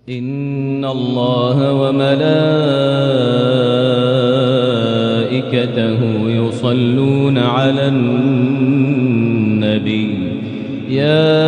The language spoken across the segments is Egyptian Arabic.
إن الله وملائكته يصلون على النبي يا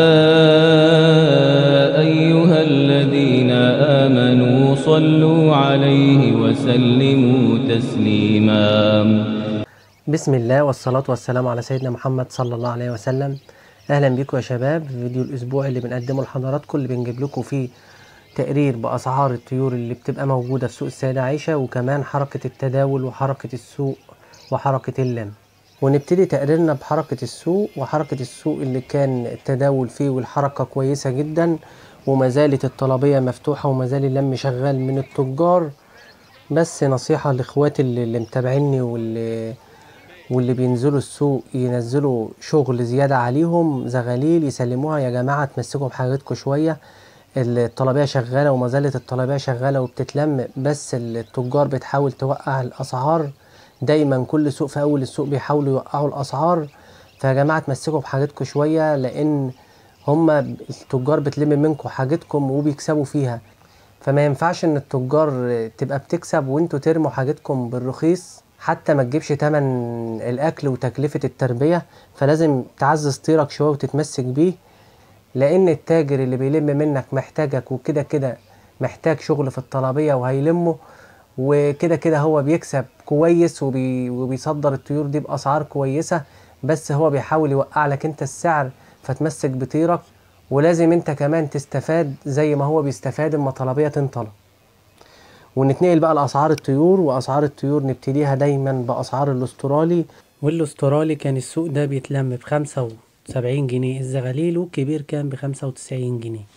أيها الذين آمنوا صلوا عليه وسلموا تسليما بسم الله والصلاة والسلام على سيدنا محمد صلى الله عليه وسلم أهلا بكم يا شباب في فيديو الأسبوع اللي بنقدمه لحضراتكم اللي بنجيب لكم فيه تقرير بأسعار الطيور اللي بتبقى موجودة في سوق السيدة عائشة وكمان حركة التداول وحركة السوق وحركة اللم ونبتدي تقريرنا بحركة السوق وحركة السوق اللي كان التداول فيه والحركة كويسة جدا وما زالت الطلبية مفتوحة وما زال اللم شغال من التجار بس نصيحة لإخواتي اللي, اللي متابعيني واللي واللي بينزلوا السوق ينزلوا شغل زيادة عليهم زغاليل يسلموها يا جماعة تمسكوا بحاجتكم شوية الطلبية شغالة وما زالت الطلبية شغالة وبتتلم بس التجار بتحاول توقع الأسعار دايما كل سوق في أول السوق بيحاولوا يوقعوا الأسعار فيا جماعة تمسكوا بحاجتكم شوية لأن هما التجار بتلم منكم حاجتكم وبيكسبوا فيها فما ينفعش ان التجار تبقى بتكسب وانتوا ترموا حاجتكم بالرخيص حتى ما تجيبش تمن الاكل وتكلفة التربية فلازم تعزز طيرك شوية وتتمسك بيه لان التاجر اللي بيلم منك محتاجك وكده كده محتاج شغل في الطلبية وهيلمه وكده كده هو بيكسب كويس وبي وبيصدر الطيور دي باسعار كويسة بس هو بيحاول يوقع لك انت السعر فتمسك بطيرك ولازم انت كمان تستفاد زي ما هو بيستفاد اما طلبية تنطلب ونتنقل بقى لأسعار الطيور وأسعار الطيور نبتديها دايما بأسعار الأسترالي والأسترالي كان السوق ده بيتلم بخمسة وسبعين جنيه الزغاليل والكبير كان بخمسة وتسعين جنيه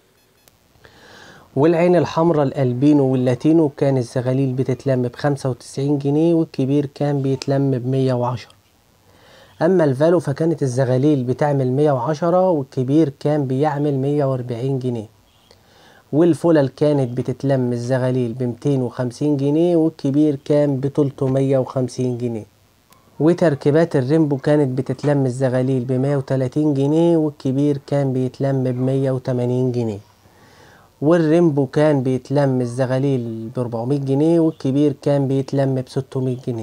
والعين الحمراء الألبينو واللاتينو كان الزغاليل بتتلم بخمسة وتسعين جنيه والكبير كان بيتلم بمية وعشرة أما الفالو فكانت الزغاليل بتعمل مية وعشرة والكبير كان بيعمل مية وأربعين جنيه والفلل كانت بتتلم الزغاليل بمتين وخمسين جنيه والكبير كان بتلتمية وخمسين جنيه وتركيبات الريمبو كانت بتتلم الزغاليل بمية وتلاتين جنيه والكبير كان بيتلم بمية وتمانين جنيه والريمبو كان بيتلم الزغاليل بربعمية جنيه والكبير كان بيتلم بستمية جنيه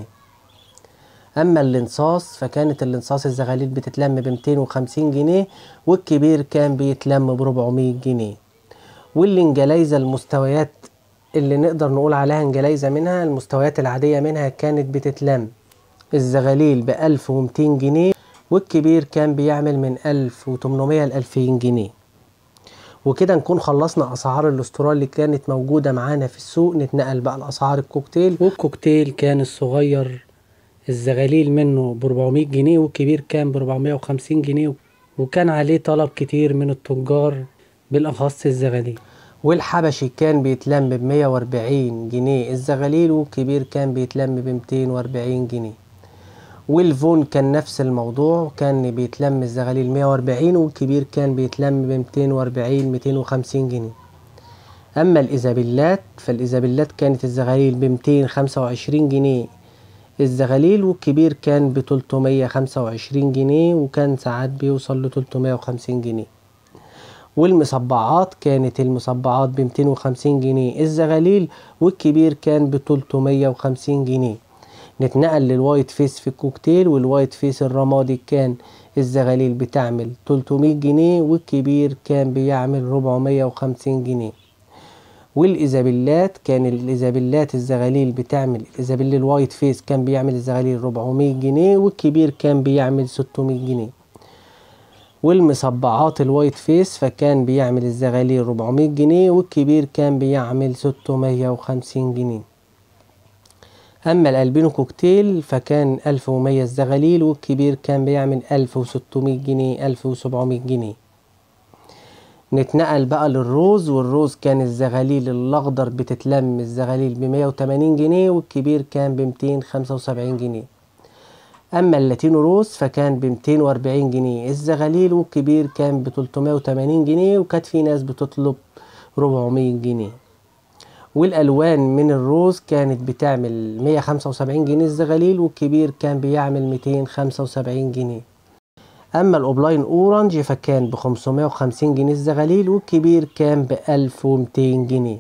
أما الانصاص فكانت الانصاص الزغاليل بتتلم بمتين وخمسين جنيه والكبير كان بيتلم بربعمية جنيه والانجلايزة المستويات اللي نقدر نقول عليها انجلايزة منها المستويات العادية منها كانت بتتلم الزغاليل بألف ومتين جنيه والكبير كان بيعمل من ألف وتمنمية لألفين جنيه وكده نكون خلصنا أسعار الأسترال اللي كانت موجودة معانا في السوق نتنقل بقى لأسعار الكوكتيل والكوكتيل كان الصغير الزغاليل منه بربعمية جنيه والكبير كان بربعمية وخمسين جنيه وكان عليه طلب كتير من التجار بالأخص الزغاليل والحبشي كان بيتلم بمية وأربعين جنيه الزغاليل والكبير كان بيتلم بمتين وأربعين جنيه والفون كان نفس الموضوع كان بيتلم الزغاليل مية وأربعين والكبير كان بيتلم بمتين وأربعين ميتين وخمسين جنيه أما الإيزابيلات فالإيزابيلات كانت الزغاليل بمتين خمسة وعشرين جنيه الزغاليل والكبير كان بتلتمية خمسة وعشرين جنيه وكان ساعات بيوصل لتلتمية وخمسين جنيه والمصبعات كانت المصبعات بمتين وخمسين جنيه الزغاليل والكبير كان بتلتمية وخمسين جنيه نتنقل للوايت فيس في الكوكتيل والوايت فيس الرمادي كان الزغاليل بتعمل تلتمية جنيه والكبير كان بيعمل ربعمية وخمسين جنيه والإيزابيلات كان الإيزابيلات الزغاليل بتعمل الإيزابيل الوايت فيس كان بيعمل الزغاليل ربعمية جنيه والكبير كان بيعمل ستمية جنيه والمصبعات الوايت فيس فكان بيعمل الزغاليل 400 جنيه والكبير كان بيعمل 650 جنيه أما الألبينو كوكتيل فكان 1100 الزغاليل والكبير كان بيعمل 1600 جنيه 1700 جنيه نتنقل بقى للروز والروز كان الزغاليل الأخضر بتتلم الزغاليل ب 180 جنيه والكبير كان ب 275 جنيه أما اللاتينو روز فكان بمتين وأربعين جنيه الزغاليل والكبير كان بتلتمية وتمانين جنيه وكانت في ناس بتطلب ربعمية جنيه والألوان من الروز كانت بتعمل مية خمسة وسبعين جنيه الزغاليل والكبير كان بيعمل ميتين خمسة وسبعين جنيه اما الاوبلاين اورنج فكان ب 550 جنيه الزغاليل والكبير كان ب 1200 جنيه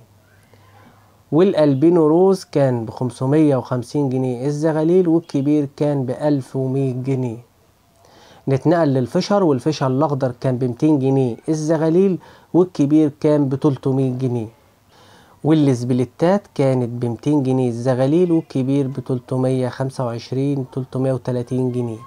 والالبينو روز كان ب 550 جنيه الزغاليل والكبير كان ب 1100 جنيه نتنقل للفشر والفشر الاخضر كان ب 200 جنيه الزغاليل والكبير كان ب 300 جنيه والسبليتات كانت ب 200 جنيه الزغاليل والكبير ب 325 330 جنيه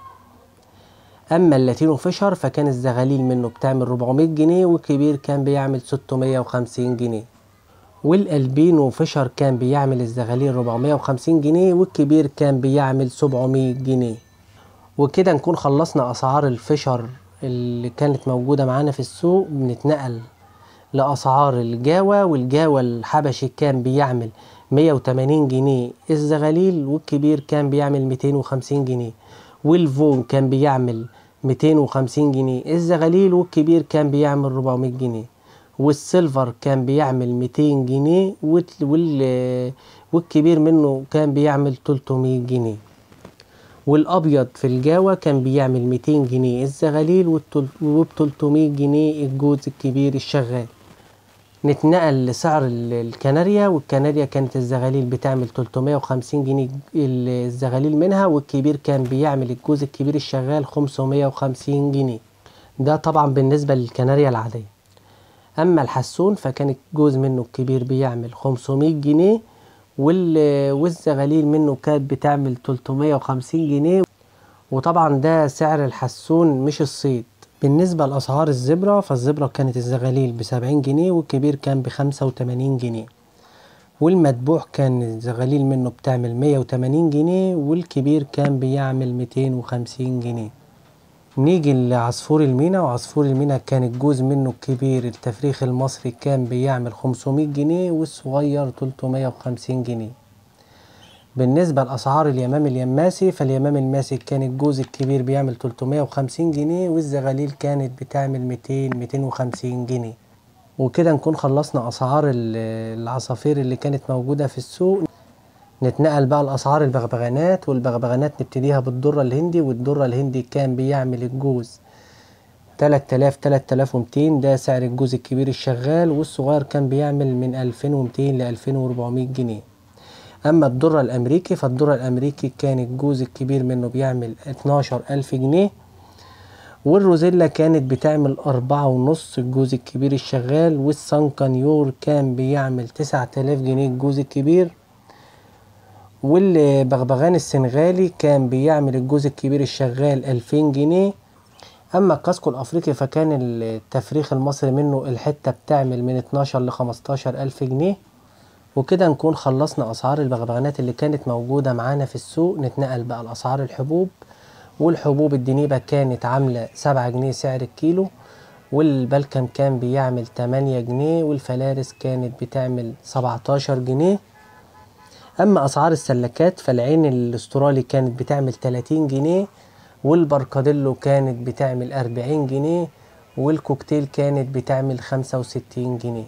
اما اللاتينو فيشر فكان الزغاليل منه بتعمل 400 جنيه والكبير كان بيعمل 650 جنيه والالبينو فيشر كان بيعمل الزغاليل 450 جنيه والكبير كان بيعمل 700 جنيه وكده نكون خلصنا اسعار الفيشر اللي كانت موجودة معانا في السوق بنتنقل لأسعار الجاوة والجاوة الحبشي كان بيعمل 180 جنيه الزغاليل والكبير كان بيعمل 250 جنيه والفون كان بيعمل 250 جنيه الزغاليل والكبير كان بيعمل 400 جنيه والسيلفر كان بيعمل 200 جنيه وال... والكبير منه كان بيعمل 300 جنيه والابيض في الجاوة كان بيعمل 200 جنيه الزغاليل وب 300 جنيه الجوز الكبير الشغال نتنقل لسعر الكناريا والكناريا كانت الزغاليل بتعمل 350 جنيه الزغاليل منها والكبير كان بيعمل الجوز الكبير الشغال 550 جنيه ده طبعا بالنسبة للكناريا العادية اما الحسون فكان الجوز منه الكبير بيعمل 500 جنيه والزغاليل منه كانت بتعمل 350 جنيه وطبعا ده سعر الحسون مش الصيد بالنسبة لأسعار الزبرة فالزبرة كانت الزغاليل بسبعين جنيه والكبير كان بخمسة وتمانين جنيه والمدبوح كان الزغاليل منه بتعمل مية وتمانين جنيه والكبير كان بيعمل ميتين وخمسين جنيه نيجي لعصفور المينا وعصفور المينا كان الجوز منه الكبير التفريخ المصري كان بيعمل 500 جنيه والصغير 350 جنيه بالنسبة لأسعار اليمام اليماسي فاليمام الماسي كان الجوز الكبير بيعمل 350 جنيه والزغاليل كانت بتعمل 200 250 جنيه وكده نكون خلصنا أسعار العصافير اللي كانت موجودة في السوق نتنقل بقى لأسعار البغبغانات والبغبغانات نبتديها بالدرة الهندي والدرة الهندي كان بيعمل الجوز 3000 3200 ده سعر الجوز الكبير الشغال والصغير كان بيعمل من 2200 ل 2400 جنيه اما الدرة الامريكي فالدرة الامريكي كان الجوز الكبير منه بيعمل 12000 جنيه والروزيلا كانت بتعمل أربعة ونص الجوز الكبير الشغال والسانكانيور كان بيعمل 9000 جنيه الجوز الكبير والبغبغان السنغالي كان بيعمل الجوز الكبير الشغال 2000 جنيه اما الكاسكو الافريقي فكان التفريخ المصري منه الحتة بتعمل من 12 ل 15 الف جنيه وكده نكون خلصنا اسعار البغبغانات اللي كانت موجودة معانا في السوق نتنقل بقى لاسعار الحبوب والحبوب الدنيبة كانت عاملة 7 جنيه سعر الكيلو والبلكم كان بيعمل 8 جنيه والفلارس كانت بتعمل 17 جنيه اما اسعار السلكات فالعين الاسترالي كانت بتعمل 30 جنيه والبركاديلو كانت بتعمل 40 جنيه والكوكتيل كانت بتعمل 65 جنيه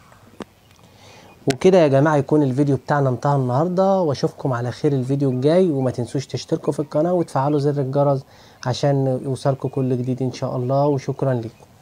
وكده يا جماعة يكون الفيديو بتاعنا انتهى النهاردة واشوفكم على خير الفيديو الجاي وما تنسوش تشتركوا في القناة وتفعلوا زر الجرس عشان يوصلكم كل جديد ان شاء الله وشكرا لكم